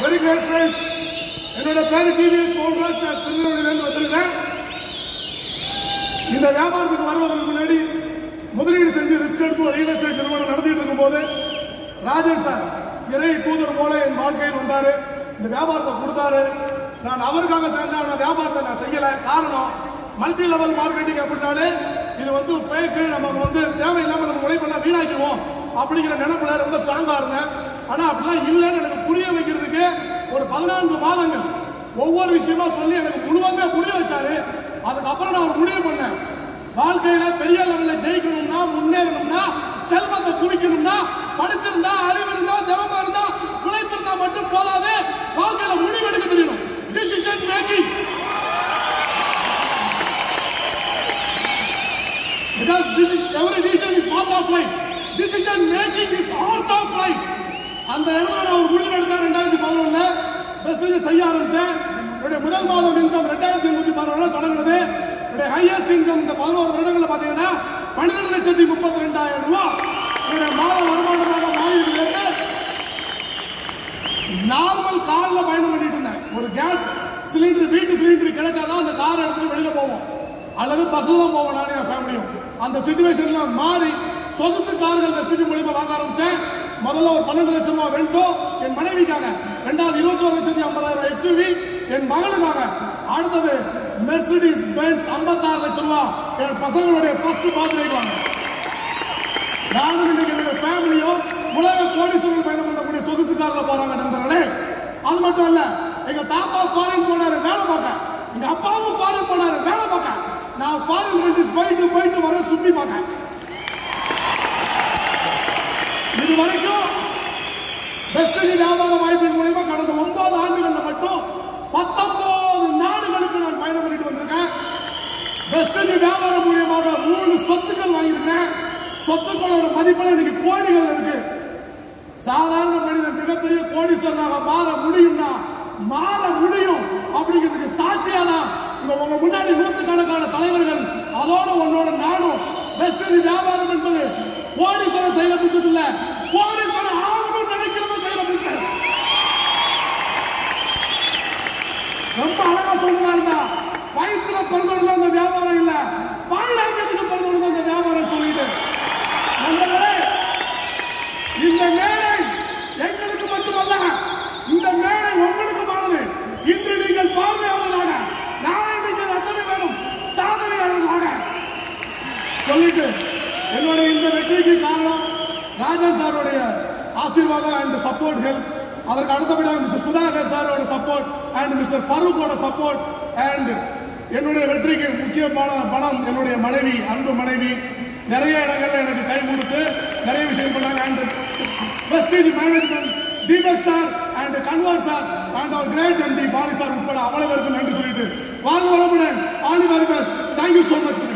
Very great friends என்னோட பேரு TVS Mohanraj நான் திருநெல்வேலியிலேருந்து வந்திருக்கேன் இந்த வியாபாரத்துக்கு வருவதற்கு முன்னாடி முதலீடு செஞ்சு ரிஸ்க் எடுத்து ஒரு ரியல் எஸ்டேட் நிறுவனம் நடத்திட்டு இருக்கும்போது ராஜன் சார் இறை தூதர் போல என் வாழ்க்கையில் வந்தாரு இந்த வியாபாரத்தை கொடுத்தாரு நான் அவருக்காக சேர்ந்த அந்த வியாபாரத்தை நான் செய்யல காரணம் மல்டி லெவல் மார்க்கெட்டிங் அப்படின்னாலே இது வந்து ஃபேக்கு நமக்கு வந்து தேவையில்லாம நம்ம உழைப்பெல்லாம் வீணாக்கிடுவோம் அப்படிங்கிற நினைப்புல ரொம்ப ஸ்ட்ராங்கா இருந்தேன் ஆனா அப்படிலாம் இல்லைன்னு எனக்கு புரிய வைக்கிறதுக்கு ஒரு பதினான்கு மாதங்கள் ஒவ்வொரு விஷயமா சொல்லி எனக்கு முழுவதுமே புரிய வச்சாரு அதுக்கப்புறம் நான் ஒரு முடிவு பண்ணேன் வாழ்க்கையில பெரிய லெவல்ல ஜெயிக்கணும்னா முன்னேறணும்னா செல்வத்தை குவிக்கணும்னா படிச்சிருந்தா அறிவு இருந்தா திறமை இருந்தா உழைப்பு இருந்தா மட்டும் போதாது வாழ்க்கையில முடிவு எடுக்க தெரியணும் decision making Because this is, every decision is part of life. Decision making is art of life. அந்த இடத்துல நான் ஒரு முடிவு எடுத்தேன் ரெண்டாயிரத்தி பதினொன்னுல பெஸ்ட் செய்ய ஆரம்பிச்சேன் என்னுடைய முதல் மாதம் இன்கம் ரெண்டாயிரத்தி எண்ணூத்தி பதினொன்னுல தொடங்குனது என்னுடைய ஹையஸ்ட் இன்கம் இந்த பதினோரு வருடங்கள்ல பாத்தீங்கன்னா பன்னிரெண்டு லட்சத்தி முப்பத்தி ரெண்டாயிரம் ரூபாய் என்னுடைய மாத வருமானமாக மாறி இருக்கிறது நார்மல் கார்ல பயணம் பண்ணிட்டு இருந்தேன் ஒரு கேஸ் சிலிண்டர் வீட்டு சிலிண்டர் கிடைச்சாதான் அந்த கார் எடுத்துட்டு வெளியில போவோம் அல்லது பஸ்ல தான் போவோம் நானும் என் ஃபேமிலியும் அந்த சுச்சுவேஷன்ல மாறி சொகுசு கார்கள் வெஸ்டேஜ் மூலியமா வாங்க ஆரம்பிச்சேன் முதல்ல ஒரு பன்னெண்டு லட்சம் ரூபாய் வெண்டோ என் மனைவிக்காக ரெண்டாவது இருபத்தி ஒரு லட்சத்தி ஐம்பதாயிரம் எக்ஸ்யூவி என் மகளுக்காக அடுத்தது மெர்சிடிஸ் பென்ஸ் ஐம்பத்தாறு லட்சம் ரூபாய் என் பசங்களுடைய ஃபர்ஸ்ட் பர்த்டேக்கு வாங்க நானும் இன்னைக்கு என்னுடைய ஃபேமிலியும் உலக கோடீஸ்வரர்கள் பயணம் பண்ணக்கூடிய சொகுசு கார்ல போறாங்க நண்பர்களே அது மட்டும் இல்ல எங்க தாத்தா ஃபாரின் போனாரு வேலை பார்க்க எங்க அப்பாவும் ஃபாரின் போனாரு வேலை பார்க்க நான் ஃபாரின் கண்ட்ரிஸ் போயிட்டு போயிட்டு வர சுத்தி பார்க்க இது வரைக்கும் வெஸ்டர்ன் வியாபார வாய்ப்பின் மூலியமா கடந்த ஒன்பது ஆண்டுகள்ல மட்டும் பத்தொன்பது நாடுகளுக்கு நான் பயணம் பண்ணிட்டு வந்திருக்கேன் வெஸ்டர்ன் வியாபாரம் மூலியமாக மூணு சொத்துக்கள் வாங்கியிருக்கேன் சொத்துக்களோட மதிப்பெல்லாம் இன்னைக்கு கோடிகள் இருக்கு சாதாரண மனிதன் மிகப்பெரிய கோடீஸ்வரனாக மாற முடியும்னா மாற முடியும் அப்படிங்கிறதுக்கு சாட்சியாதான் இங்க உங்க முன்னாடி நூத்துக்கணக்கான தலைவர்கள் அதோட உன்னோட நானும் வெஸ்டர்ன் வியாபாரம் என்பது கோடீஸ்வரன் செய்யற பிசினஸ் இல்ல கோடீஸ்வரன் ஆகணும் நினைக்கிறவங்க செய்யற பிசினஸ் ரொம்ப அழகா சொல்றதா இருந்தா வயிற்றுல பிறந்தவங்க அந்த வியாபாரம் இல்ல பாலாங்கத்துக்கு பிறந்தவங்க அந்த வியாபாரம் சொல்லிது நண்பர்களே இந்த மேடை எங்களுக்கு மட்டுமல்ல இந்த மேடை உங்களுக்குமானது இன்று நீங்கள் பார்வையாளர்களாக நாளை நீங்கள் அத்தனை பேரும் சாதனையாளர்களாக சொல்லிட்டு என்னுடைய இந்த வெற்றிக்கு காரணம் ராஜன் சாருடைய ஆசீர்வாதம் அண்ட் சப்போர்ட் ஹெல்ப் அதற்கு அடுத்தபடியாக மிஸ்டர் சுதாகர் சாரோட சப்போர்ட் அண்ட் மிஸ்டர் ஃபரூக்கோட சப்போர்ட் அண்ட் என்னுடைய வெற்றிக்கு முக்கியமான பணம் என்னுடைய மனைவி அன்பு மனைவி நிறைய இடங்கள்ல எனக்கு கை கொடுத்து நிறைய விஷயம் பண்ணாங்க and wastage management Deepak sir and Kanwar sir and அவர் கிரேட் எம்டி பாலி சார் உட்பட அவ்வளவு பேருக்கும் நன்றி சொல்லிட்டு வாழ்க வளமுடன் all the very best thank you so much